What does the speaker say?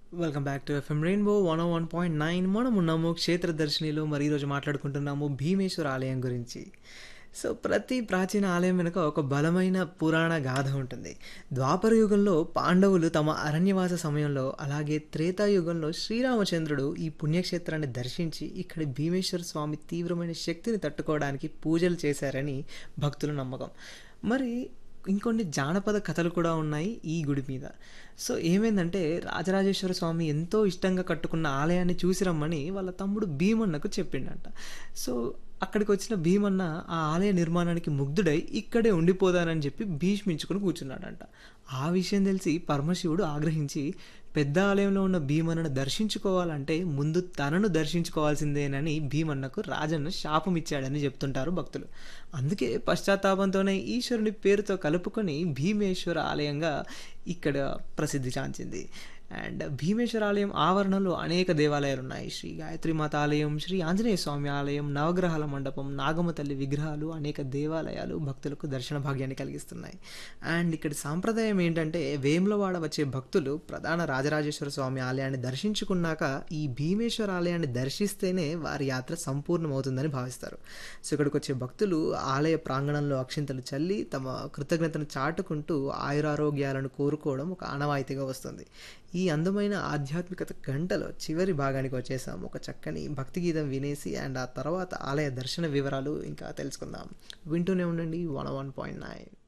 welcome back to FM Rainbow one one point nine మనం ఉన్నాము క్షేత్ర దర్శినిలో మరి ఈరోజు మాట్లాడుకుంటున్నాము భీమేశ్వర ఆలయం గురించి సో ప్రతి ప్రాచీన ఆలయం వెనుక ఒక బలమైన పురాణ గాథ ఉంటుంది ద్వాపర యుగంలో పాండవులు తమ అరణ్యవాస సమయంలో అలాగే త్రేతాయుగంలో శ్రీరామచంద్రుడు ఈ పుణ్యక్షేత్రాన్ని దర్శించి ఇక్కడి భీమేశ్వర స్వామి తీవ్రమైన శక్తిని తట్టుకోవడానికి పూజలు చేశారని భక్తుల నమ్మకం మరి ఇంకొన్ని జానపద కథలు కూడా ఉన్నాయి ఈ గుడి మీద సో ఏమైందంటే రాజరాజేశ్వర స్వామి ఎంతో ఇష్టంగా కట్టుకున్న ఆలయాన్ని చూసి రమ్మని వాళ్ళ తమ్ముడు భీమన్నకు చెప్పిండంట సో అక్కడికి వచ్చిన భీమన్న ఆ ఆలయ నిర్మాణానికి ముగ్ధుడై ఇక్కడే ఉండిపోదానని చెప్పి భీష్మించుకుని కూర్చున్నాడంట ఆ విషయం తెలిసి పరమశివుడు ఆగ్రహించి పెద్ద ఆలయంలో ఉన్న భీమన్నను దర్శించుకోవాలంటే ముందు తనను దర్శించుకోవాల్సిందేనని భీమన్నకు రాజన్న శాపం ఇచ్చాడని చెప్తుంటారు భక్తులు అందుకే పశ్చాత్తాపంతోనే ఈశ్వరుని పేరుతో కలుపుకొని భీమేశ్వర ఆలయంగా ఇక్కడ ప్రసిద్ధి చాంచింది అండ్ భీమేశ్వర ఆలయం ఆవరణలో అనేక దేవాలయాలు ఉన్నాయి శ్రీ గాయత్రి మాత ఆలయం శ్రీ ఆంజనేయ స్వామి ఆలయం నవగ్రహాల మండపం నాగమ తల్లి విగ్రహాలు అనేక దేవాలయాలు భక్తులకు దర్శన భాగ్యాన్ని కలిగిస్తున్నాయి అండ్ ఇక్కడ సాంప్రదాయం ఏంటంటే వేములవాడ వచ్చే భక్తులు ప్రధాన రాజరాజేశ్వర స్వామి ఆలయాన్ని దర్శించుకున్నాక ఈ భీమేశ్వర ఆలయాన్ని దర్శిస్తేనే వారి యాత్ర సంపూర్ణమవుతుందని భావిస్తారు సో ఇక్కడికి వచ్చే భక్తులు ఆలయ ప్రాంగణంలో అక్షింతలు చల్లి తమ కృతజ్ఞతను చాటుకుంటూ ఆయురారోగ్యాలను కోరుకోవడం ఒక ఆనవాయితీగా వస్తుంది ఈ అందమైన ఆధ్యాత్మికత గంటలో చివరి భాగానికి వచ్చేసాం ఒక చక్కని భక్తి గీతం వినేసి అండ్ ఆ తర్వాత ఆలయ దర్శన వివరాలు ఇంకా తెలుసుకుందాం వింటూనే ఉండండి వన్ వన్ పాయింట్ నైన్